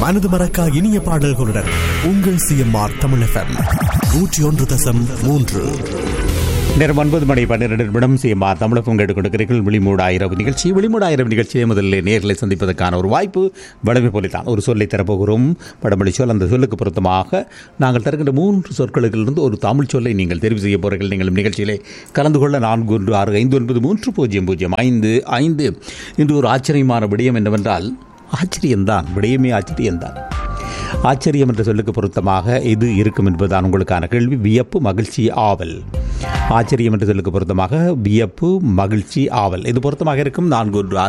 மனது மறக்கா இனிய பாடல்களுடன் உங்கள் சிஎம்ஆர் தமிழ் எஃப்எம் நூற்றி ஒன்று தசம் மூன்று நேரம் ஒன்பது மணி பன்னிரண்டு நிமிடம் சிஎம்ஆர் தமிழகம் கேட்டுக்கொண்டிருக்கிறீர்கள் விழிமூடாயிரம் நிகழ்ச்சி விழிமூடாயிரம் நிகழ்ச்சியை முதலில் நேர்களை சந்திப்பதற்கான ஒரு வாய்ப்பு வளமை போலித்தான் ஒரு சொல்லை தரப்போகிறோம் படமொழி சொல் அந்த சொல்லுக்கு பொருத்தமாக நாங்கள் தருகின்ற மூன்று சொற்களிலிருந்து ஒரு தமிழ் சொல்லை நீங்கள் தெரிவு செய்ய போகிறீர்கள் நீங்கள் நிகழ்ச்சியிலே கலந்து கொள்ள நான்கு ஒன்று ஆறு ஐந்து ஒன்பது மூன்று பூஜ்ஜியம் பூஜ்ஜியம் ஐந்து ஐந்து இன்று ஒரு ஆச்சரியமான விடயம் என்னவென்றால் ஆச்சரியம்தான் விடயமே ஆச்சரியம்தான் ஆச்சரியம் என்ற சொல்லுக்கு பொருத்தமாக இது இருக்கும் என்பதுதான் உங்களுக்கான கேள்வி வியப்பு மகிழ்ச்சி ஆவல் ஆச்சரியம் என்ற சொல்லுக்கு பொருத்தமாக வியப்பு மகிழ்ச்சி ஆவல் இது பொருத்தமாக இருக்கும் நான்கு ஒன்று